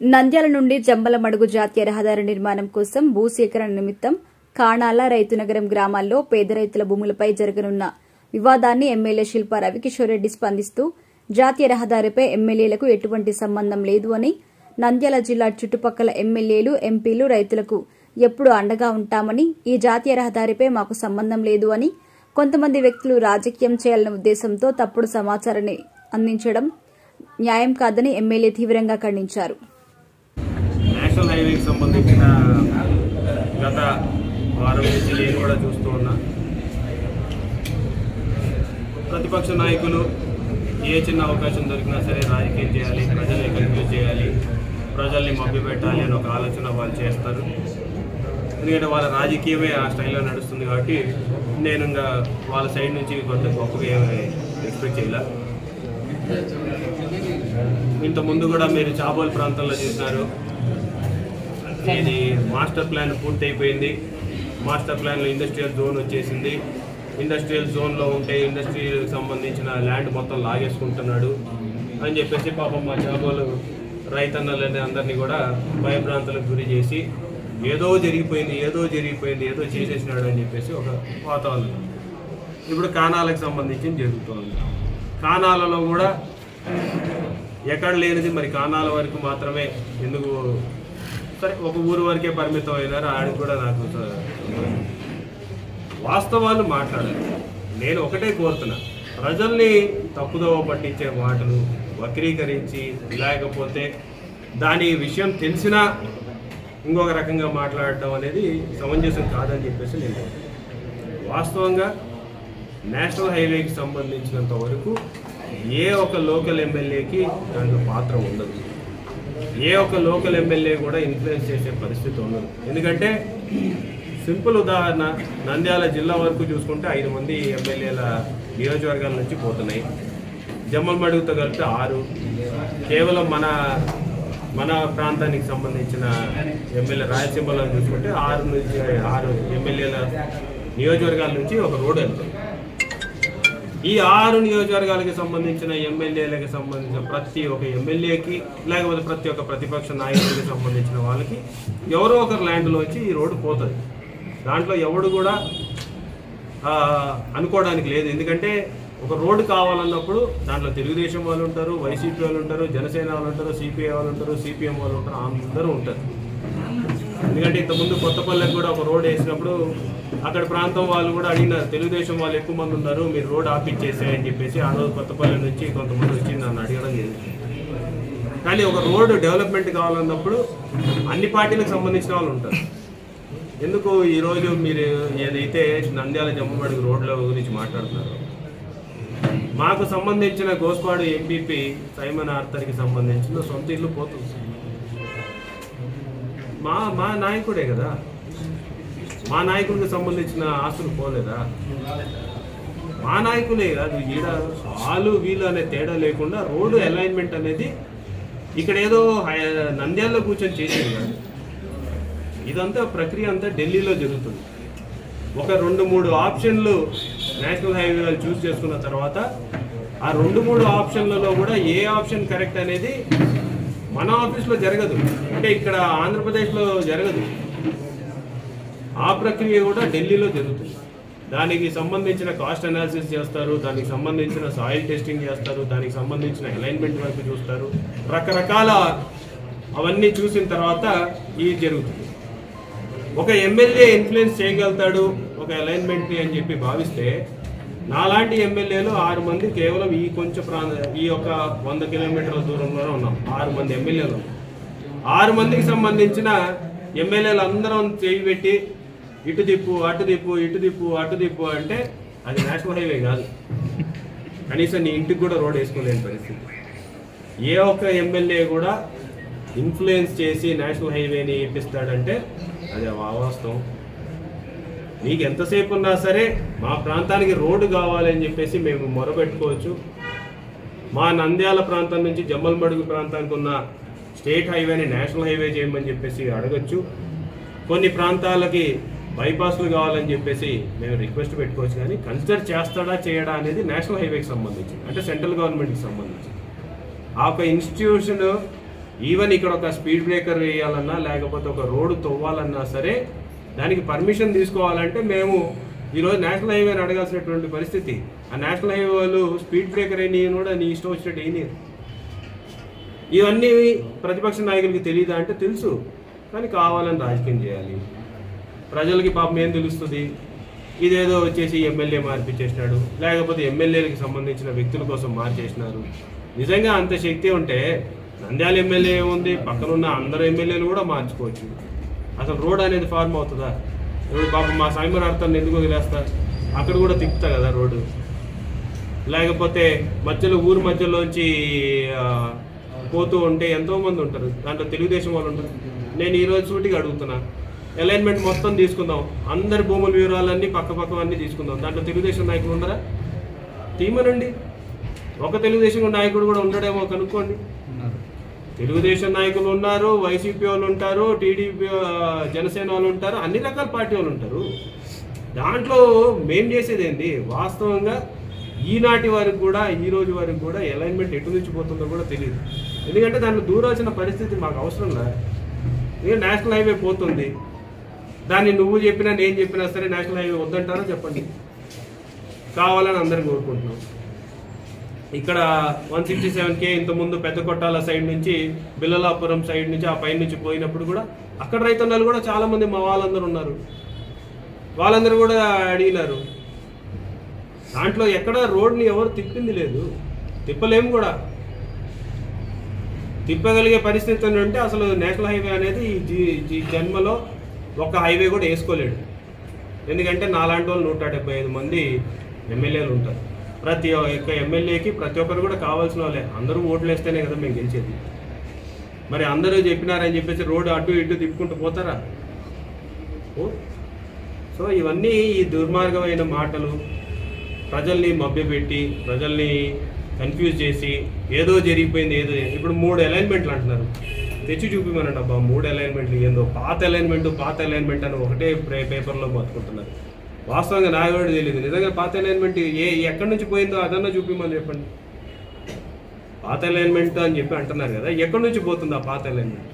నంద్యాల నుండి జంబలమడుగు జాతీయ రహదారి నిర్మాణం కోసం భూసేకరణ నిమిత్తం కాణాల రైతునగరం గ్రామాల్లో పేద రైతుల భూములపై జరగనున్న వివాదాన్ని ఎమ్మెల్యే శిల్పా రవికిషోర్ రెడ్డి స్పందిస్తూ జాతీయ రహదారిపై ఎమ్మెల్యేలకు ఎటువంటి సంబంధం లేదు అని నంద్యాల జిల్లా చుట్టుపక్కల ఎమ్మెల్యేలు ఎంపీలు రైతులకు ఎప్పుడు అండగా ఉంటామని ఈ జాతీయ రహదారిపై మాకు సంబంధం లేదు అని కొంతమంది వ్యక్తులు రాజకీయం చేయాలనే ఉద్దేశంతో తప్పుడు సమాచారాన్ని అందించడం న్యాయం కాదని ఎమ్మెల్యే తీవ్రంగా ఖండించారు నేషనల్ హైవేకి సంబంధించిన గత వారం నుంచి నేను కూడా చూస్తూ ఉన్నా ప్రతిపక్ష నాయకులు ఏ చిన్న అవకాశం దొరికినా సరే రాజకీయం చేయాలి ప్రజల్ని కన్ఫ్యూజ్ చేయాలి ప్రజల్ని మభ్యపెట్టాలి అని ఒక ఆలోచన వాళ్ళు చేస్తారు ఎందుకంటే వాళ్ళ రాజకీయమే ఆ స్టైల్లో నడుస్తుంది కాబట్టి నేను ఇంకా వాళ్ళ సైడ్ నుంచి కొంత గొప్పగా ఏమి ఎక్స్పెక్ట్ చేయలే ఇంత ముందు కూడా మీరు చాబోల్ ప్రాంతంలో చూసినారు ఇది మాస్టర్ ప్లాన్ పూర్తి అయిపోయింది మాస్టర్ ప్లాన్లో ఇండస్ట్రియల్ జోన్ వచ్చేసింది ఇండస్ట్రియల్ జోన్లో ఉంటే ఇండస్ట్రీకి సంబంధించిన ల్యాండ్ మొత్తం లాగేసుకుంటున్నాడు అని చెప్పేసి పాపం మా చాబోలు రైతన్నలని అందరినీ కూడా భయభ్రాంతులకు గురి చేసి ఏదో జరిగిపోయింది ఏదో జరిగిపోయింది ఏదో చేసేసినాడు అని చెప్పేసి ఒక వాతావరణం ఇప్పుడు కానాలకు సంబంధించి జరుగుతోంది కానాలలో కూడా ఎక్కడ లేనిది మరి కానాల వరకు మాత్రమే ఎందుకు సరే ఒక ఊరు వరకే పరిమితం అయినారు ఆడికి కూడా నాకు స- వాస్తవాలు మాట్లాడాలి నేను ఒకటే కోరుతున్నా ప్రజల్ని తప్పుదోవ పట్టించే మాటలు వక్రీకరించి లేకపోతే దాని విషయం తెలిసినా ఇంకొక రకంగా మాట్లాడడం అనేది సమంజసం కాదని చెప్పేసి నేను కోరుతున్నాను. వాస్తవంగా నేషనల్ హైవేకి సంబంధించినంత వరకు ఏ ఒక లోకల్ ఎమ్మెల్యేకి దాంట్లో పాత్ర ఉండదు ఏ ఒక్క లోకల్ ఎమ్మెల్యే కూడా ఇన్ఫ్లుయెన్స్ చేసే పరిస్థితి ఉండదు ఎందుకంటే సింపుల్ ఉదాహరణ నంద్యాల జిల్లా వరకు చూసుకుంటే ఐదు మంది ఎమ్మెల్యేల నియోజకవర్గాల నుంచి పోతున్నాయి జమ్మలమడుగుతో కలిపితే ఆరు కేవలం మన మన ప్రాంతానికి సంబంధించిన ఎమ్మెల్యే రాయలసీమలో చూసుకుంటే ఆరు నుంచి ఆరు ఎమ్మెల్యేల నియోజకవర్గాల నుంచి ఒక రోడ్డు వెళ్తుంది ఈ ఆరు నియోజకవర్గాలకు సంబంధించిన ఎమ్మెల్యేలకు సంబంధించిన ప్రతి ఒక్క ఎమ్మెల్యేకి లేకపోతే ప్రతి ఒక్క ప్రతిపక్ష నాయకుడికి సంబంధించిన వాళ్ళకి ఎవరో ఒకరు ల్యాండ్లోంచి ఈ రోడ్డు పోతుంది దాంట్లో ఎవడు కూడా ఆ, అనుకోవడానికి లేదు ఎందుకంటే ఒక రోడ్డు కావాలన్నప్పుడు దాంట్లో తెలుగుదేశం వాళ్ళు ఉంటారు వైసీపీ వాళ్ళు ఉంటారు జనసేన వాళ్ళు ఉంటారు సిపిఐ వాళ్ళు ఉంటారు సిపిఎం వాళ్ళు ఉంటారు అందరూ ఉంటారు ఎందుకంటే ఇంతకుముందు కొత్తపల్లెకి కూడా ఒక రోడ్ వేసినప్పుడు అక్కడ ప్రాంతం వాళ్ళు కూడా అడిగినారు తెలుగుదేశం వాళ్ళు ఎక్కువ మంది ఉన్నారు మీరు రోడ్ ఆపిచ్చేసాయని చెప్పేసి ఆ రోజు కొత్తపల్లె నుంచి కొంతమంది వచ్చి నన్ను అడగడం జరిగింది కానీ ఒక రోడ్డు డెవలప్మెంట్ కావాలన్నప్పుడు అన్ని పార్టీలకు సంబంధించిన వాళ్ళు ఉంటారు ఎందుకు ఈరోజు మీరు ఏదైతే నంద్యాల జమ్మబడుగు రోడ్ల గురించి మాట్లాడుతున్నారు మాకు సంబంధించిన గోస్పాడు ఎంపీపీ సైమన్ ఆర్థర్కి సంబంధించిన సొంత ఇల్లు పోతుంది మా మా నాయకుడే కదా మా నాయకుడికి సంబంధించిన ఆస్తులు పోలేదా మా నాయకులే కాదు ఈడ వాళ్ళు వీళ్ళు అనే తేడా లేకుండా రోడ్డు అలైన్మెంట్ అనేది ఇక్కడ ఏదో హై- నంద్యాలలో కూర్చొని చేసేది కాదు ఇదంతా ప్రక్రియ అంతా ఢిల్లీలో జరుగుతుంది ఒక రెండు మూడు ఆప్షన్లు నేషనల్ హైవే వాళ్ళు చూస్ చేసుకున్న తర్వాత ఆ రెండు మూడు ఆప్షన్లలో కూడా ఏ ఆప్షన్ కరెక్ట్ అనేది మన ఆఫీస్లో జరగదు అంటే ఇక్కడ ఆంధ్రప్రదేశ్లో జరగదు ఆ ప్రక్రియ కూడా ఢిల్లీలో జరుగుతుంది దానికి సంబంధించిన కాస్ట్ అనాలిసిస్ చేస్తారు దానికి సంబంధించిన సాయిల్ టెస్టింగ్ చేస్తారు దానికి సంబంధించిన అలైన్మెంట్ వరకు చూస్తారు రకరకాల అవన్నీ చూసిన తర్వాత ఇది జరుగుతుంది ఒక ఎమ్మెల్యే ఇన్ఫ్లుయెన్స్ చేయగలుగుతాడు ఒక అలైన్మెంట్ని అని చెప్పి భావిస్తే నాలాంటి ఎమ్మెల్యేలు ఆరు మంది కేవలం ఈ కొంచెం ప్రాంత ఈ యొక్క వంద కిలోమీటర్ల దూరంలోనే ఉన్నాం ఆరు మంది ఎమ్మెల్యేలు ఆరు మందికి సంబంధించిన ఎమ్మెల్యేలు అందరం చేయి పెట్టి ఇటు దిప్పు అటు దిప్పు ఇటు దిప్పు అటు దిప్పు అంటే అది నేషనల్ హైవే కాదు కనీసం నీ ఇంటికి కూడా రోడ్ వేసుకోలేని పరిస్థితి ఏ ఒక్క ఎమ్మెల్యే కూడా ఇన్ఫ్లుయెన్స్ చేసి నేషనల్ హైవేని ఇప్పిస్తాడంటే అది అవాస్తవం నీకు ఎంతసేపు ఉన్నా సరే మా ప్రాంతానికి రోడ్డు కావాలని చెప్పేసి మేము మొరబెట్టుకోవచ్చు మా నంద్యాల ప్రాంతం నుంచి జమ్మలమడుగు ప్రాంతానికి ఉన్న స్టేట్ హైవేని నేషనల్ హైవే చేయమని చెప్పేసి అడగచ్చు కొన్ని ప్రాంతాలకి బైపాస్లు కావాలని చెప్పేసి మేము రిక్వెస్ట్ పెట్టుకోవచ్చు కానీ కన్సిడర్ చేస్తాడా చేయడా అనేది నేషనల్ హైవేకి సంబంధించి అంటే సెంట్రల్ గవర్నమెంట్కి సంబంధించి ఆ ఒక ఇన్స్టిట్యూషన్ ఈవెన్ ఇక్కడ ఒక స్పీడ్ బ్రేకర్ వేయాలన్నా లేకపోతే ఒక రోడ్డు తవ్వాలన్నా సరే దానికి పర్మిషన్ తీసుకోవాలంటే మేము ఈరోజు నేషనల్ హైవేని అడగాల్సినటువంటి పరిస్థితి ఆ నేషనల్ హైవే వాళ్ళు స్పీడ్ బ్రేకర్ అయిన కూడా నీ ఇష్టం వచ్చినట్టు అయినారు ఇవన్నీ ప్రతిపక్ష నాయకులకి తెలియదా అంటే తెలుసు కానీ కావాలని రాజకీయం చేయాలి ప్రజలకి పాపం ఏం తెలుస్తుంది ఇదేదో వచ్చేసి ఎమ్మెల్యే మార్పిచ్చేసినాడు లేకపోతే ఎమ్మెల్యేలకు సంబంధించిన వ్యక్తుల కోసం మార్చేసినారు నిజంగా అంత శక్తి ఉంటే నంద్యాల ఎమ్మెల్యే ఏముంది పక్కనున్న అందరు ఎమ్మెల్యేలు కూడా మార్చుకోవచ్చు అసలు రోడ్ అనేది ఫార్మ్ అవుతుందా ఇప్పుడు పాపం మా సాయిమర్ అర్థాన్ని ఎందుకు వదిలేస్తా అక్కడ కూడా తిప్పుతా కదా రోడ్డు లేకపోతే మధ్యలో ఊరు మధ్యలోంచి ఆ, పోతూ ఉంటే ఎంతో మంది ఉంటారు దాంట్లో తెలుగుదేశం వాళ్ళు ఉంటారు నేను ఈ రోజు సూటిగా అడుగుతున్నా అలైన్మెంట్ మొత్తం తీసుకుందాం అందరి భూముల వివరాలన్నీ పక్క పక్క అన్నీ తీసుకుందాం దాంట్లో తెలుగుదేశం నాయకులు ఉండరా తీమనండి ఒక తెలుగుదేశం నాయకుడు కూడా ఉండడేమో కనుక్కోండి తెలుగుదేశం నాయకులు ఉన్నారు వైసీపీ వాళ్ళు ఉంటారు టీడీపీ ఆ, జనసేన వాళ్ళు ఉంటారు అన్ని రకాల పార్టీ వాళ్ళు ఉంటారు దాంట్లో మేం చేసేది ఏంటి వాస్తవంగా ఈనాటి వరకు కూడా ఈ రోజు వరకు కూడా అలైన్మెంట్ ఎటు నుంచి పోతుందో కూడా తెలియదు ఎందుకంటే దాంట్లో దూరాల్సిన పరిస్థితి మాకు అవసరం లేదు ఇక నేషనల్ హైవే పోతుంది దాన్ని నువ్వు చెప్పినా నేను చెప్పినా సరే నేషనల్ హైవే వద్దంటారో చెప్పండి కావాలని అందరం కోరుకుంటున్నాం ఇక్కడ వన్ సిక్స్టీ సెవెన్ కే ఇంతకుముందు పెద్ద కొట్టాల సైడ్ నుంచి బిల్లలాపురం సైడ్ నుంచి ఆ పై నుంచి పోయినప్పుడు కూడా అక్కడ రైతన్నలు కూడా చాలా మంది మా వాళ్ళందరూ ఉన్నారు వాళ్ళందరూ కూడా అడిగినారు దాంట్లో ఎక్కడ రోడ్ని ఎవరు తిప్పింది లేదు తిప్పలేము కూడా తిప్పగలిగే పరిస్థితి అని ఉంటే అసలు నేషనల్ హైవే అనేది ఈ జీ- ఈ జన్మలో ఒక హైవే కూడా వేసుకోలేడు ఎందుకంటే నాలాంటి వాళ్ళు నూట డెబ్బై ఐదు మంది ఎమ్మెల్యేలు ఉంటారు ప్రతి ఒక్క ఎమ్మెల్యేకి ప్రతి ఒక్కరు కూడా కావాల్సిన వాళ్ళే అందరూ ఓట్లు వేస్తేనే కదా మేము గెలిచేది మరి అందరూ చెప్పినారని చెప్పేసి రోడ్డు అటు ఇటు తిప్పుకుంటూ పోతారా ఓ సో ఇవన్నీ ఈ దుర్మార్గమైన మాటలు ప్రజల్ని మభ్యపెట్టి ప్రజల్ని కన్ఫ్యూజ్ చేసి ఏదో జరిగిపోయింది ఏదో ఇప్పుడు మూడు అలైన్మెంట్లు అంటున్నారు తెచ్చి చూపిమనండి అబ్బా మూడు అలైన్మెంట్లు ఏందో పాత అలైన్మెంట్ పాత అలైన్మెంట్ అని ఒకటే పే- పేపర్లో బతుకుంటున్నారు వాస్తవంగా నాకు కూడా తెలియదు నిజంగా పాత అలైన్మెంట్ ఏ ఎక్కడి నుంచి పోయిందో అదన్నా చూపిమని చెప్పండి పాత అలైన్మెంట్ అని చెప్పి అంటున్నారు కదా ఎక్కడి నుంచి పోతుంది ఆ పాత అలైన్మెంట్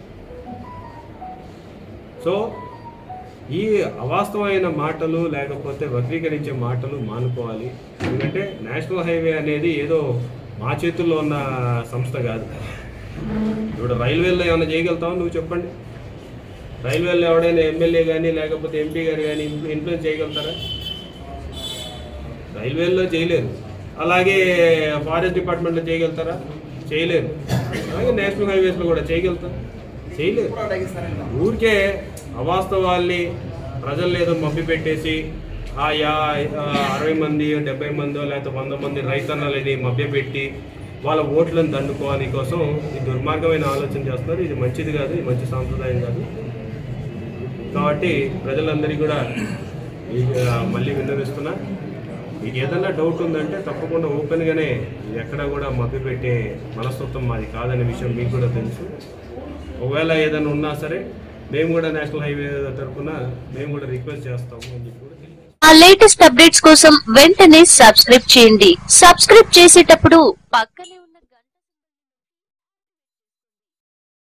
సో ఈ అవాస్తవమైన మాటలు లేకపోతే వక్రీకరించే మాటలు మానుకోవాలి ఎందుకంటే నేషనల్ హైవే అనేది ఏదో మా చేతుల్లో ఉన్న సంస్థ కాదు ఇప్పుడు రైల్వేలో ఏమైనా చేయగలుగుతావో నువ్వు చెప్పండి రైల్వేలో ఎవడైనా ఎమ్మెల్యే కానీ లేకపోతే ఎంపీ గారు కానీ ఇన్ఫ్లుయెన్స్ చేయగలుగుతారా రైల్వేల్లో చేయలేరు అలాగే ఫారెస్ట్ డిపార్ట్మెంట్లో చేయగలుగుతారా చేయలేరు అలాగే నేషనల్ హైవేస్లో కూడా చేయగలుగుతారా చేయలేరు ఊరికే అవాస్తవాల్ని ప్రజలు ఏదో మభ్య పెట్టేసి ఆ యా ఆ అరవై మంది డెబ్బై మందో లేకపోతే వంద మంది రైతన్నలని మభ్యపెట్టి వాళ్ళ ఓట్లను దండుకోవాలి కోసం ఈ దుర్మార్గమైన ఆలోచన చేస్తున్నారు ఇది మంచిది కాదు ఇది మంచి సాంప్రదాయం కాదు కాబట్టి ప్రజలందరికీ కూడా ఈ, ఆ, మళ్ళీ విన్నవిస్తున్నా మీకు ఏదైనా డౌట్ ఉందంటే తప్పకుండా ఓపెన్గానే ఎక్కడ కూడా మభ్యపెట్టే మనస్తత్వం మాది కాదనే విషయం మీకు కూడా తెలుసు ఒకవేళ ఏదైనా ఉన్నా సరే మేము కూడా నేషనల్ హైవే తరఫున మేము కూడా రిక్వెస్ట్ చేస్తాము అని చెప్పి కూడా తెలియజేస్తాము. ఆ లేటెస్ట్ అప్డేట్స్ కోసం వెంటనే సబ్స్క్రైబ్ చేయండి సబ్స్క్రైబ్ చేసేటప్పుడు పక్కనే ఉన్న